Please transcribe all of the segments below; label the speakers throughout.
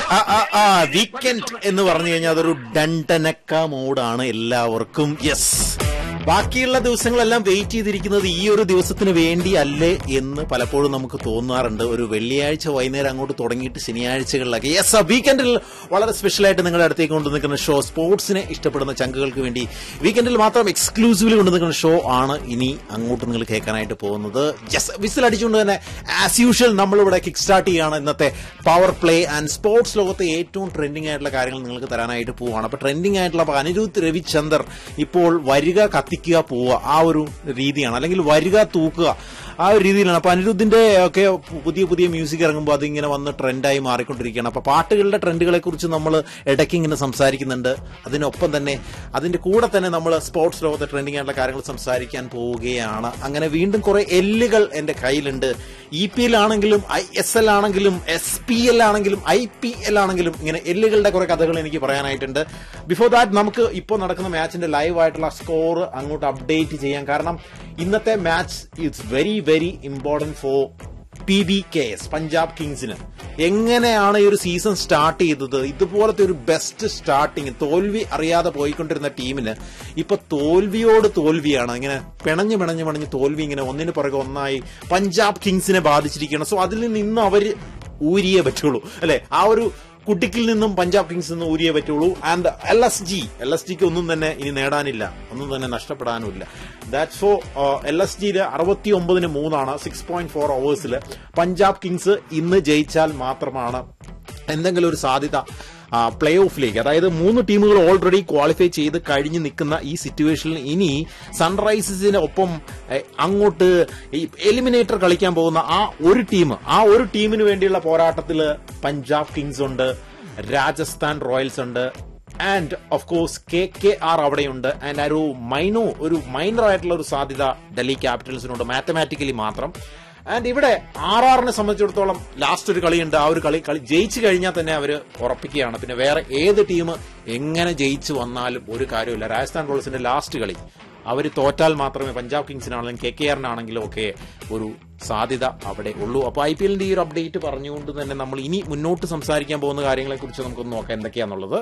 Speaker 1: Weekend എന്ന് പറഞ്ഞു കഴിഞ്ഞാൽ അതൊരു ഡണ്ടനക്ക മോഡാണ് എല്ലാവർക്കും യെസ് ബാക്കിയുള്ള ദിവസങ്ങളെല്ലാം വെയിറ്റ് ചെയ്തിരിക്കുന്നത് ഈ ഒരു ദിവസത്തിന് വേണ്ടിയല്ലേ എന്ന് പലപ്പോഴും നമുക്ക് തോന്നാറുണ്ട് ഒരു വെള്ളിയാഴ്ച വൈകുന്നേരം അങ്ങോട്ട് തുടങ്ങിയിട്ട് ശനിയാഴ്ചകളിലൊക്കെ യെസ് ആ വീക്കെൻഡിൽ വളരെ സ്പെഷ്യൽ ആയിട്ട് നിങ്ങളുടെ അടുത്തേക്ക് കൊണ്ടു നിൽക്കുന്ന ഷോ സ്പോർട്സിനെ ഇഷ്ടപ്പെടുന്ന ചങ്കുകൾക്ക് വേണ്ടി വീക്കെൻഡിൽ മാത്രം എക്സ്ക്ലൂസീവ്ലി കൊണ്ടു നിൽക്കുന്ന ഷോ ആണ് ഇനി അങ്ങോട്ട് നിങ്ങൾ കേൾക്കാനായിട്ട് പോകുന്നത് യെസ് വിസിൽ അടിച്ചുകൊണ്ട് തന്നെ ആസ് യൂഷ്വൽ നമ്മളിവിടെ കിക്ക് സ്റ്റാർട്ട് ചെയ്യുകയാണ് ഇന്നത്തെ പവർ പ്ലേ ആൻഡ് സ്പോർട്സ് ലോകത്തെ ഏറ്റവും ട്രെൻഡിങ് ആയിട്ടുള്ള കാര്യങ്ങൾ നിങ്ങൾക്ക് തരാനായിട്ട് പോവുകയാണ് അപ്പൊ ട്രെൻഡിങ് ആയിട്ടുള്ള അപ്പൊ അനിരുദ്ധ് രവിചന്ദർ ഇപ്പോൾ വരിക കത്തിക്കുക പോവുക ആ ഒരു രീതിയാണ് അല്ലെങ്കിൽ വരിക തൂക്കുക ആ ഒരു രീതിയിലാണ് അപ്പൊ അനിരുദ്ധിന്റെ ഒക്കെ പുതിയ പുതിയ മ്യൂസിക് ഇറങ്ങുമ്പോൾ അതിങ്ങനെ വന്ന് ട്രെൻഡായി മാറിക്കൊണ്ടിരിക്കുകയാണ് അപ്പൊ പാട്ടുകളുടെ ട്രെൻഡുകളെ കുറിച്ച് നമ്മൾ ഇടയ്ക്ക് ഇങ്ങനെ സംസാരിക്കുന്നുണ്ട് അതിനൊപ്പം തന്നെ അതിന്റെ കൂടെ തന്നെ നമ്മൾ സ്പോർട്സ് ലോകത്തെ ട്രെൻഡിങ് ആയിട്ടുള്ള കാര്യങ്ങൾ സംസാരിക്കാൻ പോവുകയാണ് അങ്ങനെ വീണ്ടും കുറെ എല്ലുകൾ എന്റെ കയ്യിലുണ്ട് ഇ പി എൽ ആണെങ്കിലും ഐ എസ് എൽ ആണെങ്കിലും എസ് പി എൽ ആണെങ്കിലും ഐ പി എൽ ആണെങ്കിലും ഇങ്ങനെ എല്ലുകളുടെ കുറെ കഥകൾ എനിക്ക് പറയാനായിട്ടുണ്ട് ബിഫോർ ദാറ്റ് നമുക്ക് ഇപ്പോൾ നടക്കുന്ന മാച്ചിന്റെ ലൈവ് ആയിട്ടുള്ള സ്കോർ അങ്ങോട്ട് അപ്ഡേറ്റ് ചെയ്യാം കാരണം ഇന്നത്തെ match it's very very important for P B K S Punjab കിങ്സിന് എങ്ങനെയാണ് ഈ ഒരു സീസൺ സ്റ്റാർട്ട് ചെയ്തത് ഇതുപോലത്തെ ഒരു ബെസ്റ്റ് സ്റ്റാർട്ടിങ് തോൽവി അറിയാതെ പോയിക്കൊണ്ടിരുന്ന ടീമിന് ഇപ്പൊ തോൽവിയോട് തോൽവിയാണ് ഇങ്ങനെ പിണഞ്ഞ് പിണഞ്ഞ് പിണഞ്ഞ് തോൽവി ഇങ്ങനെ ഒന്നിന് പുറകെ ഒന്നായി പഞ്ചാബ് കിങ്സിനെ ബാധിച്ചിരിക്കുകയാണ് സോ അതിൽ നിന്ന് ഇന്ന് അവര് ഊരിയേ പറ്റുള്ളൂ അല്ലെ ആ ഒരു കുട്ടിക്കിൽ നിന്നും പഞ്ചാബ് കിങ്സ് നിന്ന് ഊരിയേ പറ്റുള്ളൂ and L S G L S ജിക്ക് ഒന്നും തന്നെ ഇനി നേടാനില്ല ഒന്നും തന്നെ നഷ്ടപ്പെടാനുമില്ല ദാറ്റ്സ് ഫോർ എൽ എസ് ജിയില് അറുപത്തി ഒമ്പതിന് മൂന്നാണ് സിക്സ് പോയിന്റ് ഫോർ ഓവേഴ്സിൽ പഞ്ചാബ് കിങ്സ് ഇന്ന് ജയിച്ചാൽ മാത്രമാണ് എന്തെങ്കിലും ഒരു സാധ്യത പ്ലേ ഓഫിലേക്ക് അതായത് മൂന്ന് ടീമുകൾ ഓൾറെഡി ക്വാളിഫൈ ചെയ്ത് കഴിഞ്ഞ് നിൽക്കുന്ന ഈ സിറ്റുവേഷനിൽ ഇനി സൺറൈസേഴ്സിന് ഒപ്പം എ, അങ്ങോട്ട് എലിമിനേറ്റർ കളിക്കാൻ പോകുന്ന ആ ഒരു ടീം ആ ഒരു ടീമിന് വേണ്ടിയുള്ള പോരാട്ടത്തിൽ പഞ്ചാബ് കിങ്സ് ഉണ്ട് രാജസ്ഥാൻ റോയൽസ് ഉണ്ട് and of course K K R അവിടെയുണ്ട് ആൻഡ് ആ ഒരു മൈനോ ഒരു മൈനർ ആയിട്ടുള്ള ഒരു സാധ്യത ഡൽഹി ക്യാപിറ്റൽസിനുണ്ട് മാത്തമാറ്റിക്കലി മാത്രം ആൻഡ് ഇവിടെ ആർ ആറിനെ സംബന്ധിച്ചിടത്തോളം ലാസ്റ്റ് ഒരു കളിയുണ്ട് ആ ഒരു കളി കളി ജയിച്ചു കഴിഞ്ഞാൽ തന്നെ അവർ ഉറപ്പിക്കുകയാണ് പിന്നെ വേറെ ഏത് ടീം എങ്ങനെ ജയിച്ചു വന്നാലും ഒരു കാര്യമില്ല രാജസ്ഥാൻ റോയൽസിന്റെ ലാസ്റ്റ് കളി അവർ തോറ്റാൽ മാത്രമേ പഞ്ചാബ് കിങ്സിനാണെങ്കിലും കെ കെ ആറിനാണെങ്കിലും ഒക്കെ ഒരു സാധ്യത അവിടെ ഉള്ളൂ അപ്പോൾ ഐ പി എല്ലിന്റെ ഈ ഒരു അപ്ഡേറ്റ് പറഞ്ഞുകൊണ്ട് തന്നെ നമ്മൾ ഇനി മുന്നോട്ട് സംസാരിക്കാൻ പോകുന്ന കാര്യങ്ങളെ കുറിച്ച് നമുക്കൊന്ന് നോക്കാം എന്തൊക്കെയാന്നുള്ളത്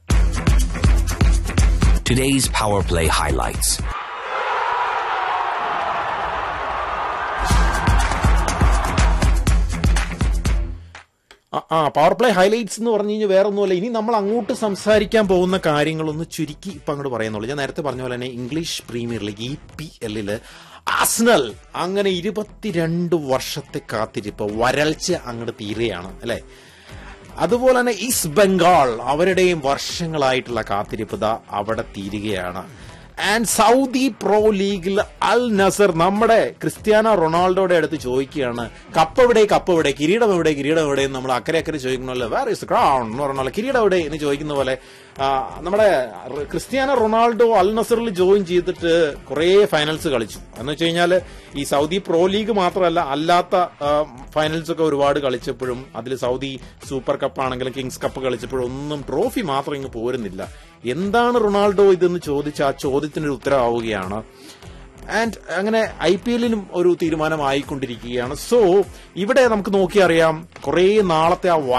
Speaker 2: Today's Power Play highlights.
Speaker 1: ആ, ആ പവർ പ്ലേ ഹൈലൈറ്റ്സ് എന്ന് പറഞ്ഞു കഴിഞ്ഞാൽ വേറെ ഒന്നുമല്ല ഇനി നമ്മൾ അങ്ങോട്ട് സംസാരിക്കാൻ പോകുന്ന കാര്യങ്ങളൊന്ന് ചുരുക്കി ഇപ്പൊ അങ്ങോട്ട് പറയുന്നുള്ളൂ ഞാൻ നേരത്തെ പറഞ്ഞ പോലെ തന്നെ English Premier League E P എല്ലില് ആസ്നൽ അങ്ങനെ ഇരുപത്തിരണ്ട് വർഷത്തെ കാത്തിരിപ്പ് വരൾച്ച അങ്ങോട്ട് തീരുകയാണ് അല്ലെ അതുപോലെ തന്നെ ഈസ്റ്റ് ബംഗാൾ അവരുടെയും വർഷങ്ങളായിട്ടുള്ള കാത്തിരിപ്പ് ദാ അവിടെ തീരുകയാണ് ആൻഡ് സൗദി പ്രോ ലീഗിൽ അൽ നസർ നമ്മുടെ ക്രിസ്ത്യാനോ റൊണാൾഡോയുടെ അടുത്ത് ചോദിക്കുകയാണ് കപ്പ് എവിടെ കപ്പ് എവിടെ കിരീടം എവിടെ കിരീടം എവിടെ എന്ന് നമ്മൾ അക്കരെ അക്കരെ ചോദിക്കണമല്ലോ വേർ ഇസ് ക്രൗൺ എന്ന് പറഞ്ഞാൽ കിരീടം എവിടെ എന്ന് ചോദിക്കുന്ന പോലെ ആ, നമ്മുടെ റ് ക്രിസ്ത്യാനോ റൊണാൾഡോ അൽ നസറിൽ ജോയിൻ ചെയ്തിട്ട് കുറേ ഫൈനൽസ് കളിച്ചു എന്ന് വെച്ച് കഴിഞ്ഞാൽ ഈ സൗദി പ്രോ ലീഗ് മാത്രമല്ല അല്ലാത്ത ഫൈനൽസ് ഒക്കെ ഒരുപാട് കളിച്ചപ്പോഴും അതിൽ സൗദി സൂപ്പർ കപ്പ് ആണെങ്കിലും കിങ്സ് കപ്പ് കളിച്ചപ്പോഴും ഒന്നും ട്രോഫി മാത്രം ഇങ്ങ് പോരുന്നില്ല എന്താണ് റൊണാൾഡോ ഇതെന്ന് ചോദിച്ച ആ ചോദ്യത്തിനൊരു ഉത്തരവാവുകയാണ് ആൻഡ് അങ്ങനെ ഐ പി എല്ലിനും ഒരു തീരുമാനമായിക്കൊണ്ടിരിക്കുകയാണ് സോ ഇവിടെ നമുക്ക് നോക്കിയറിയാം കുറേ നാളത്തെ ആ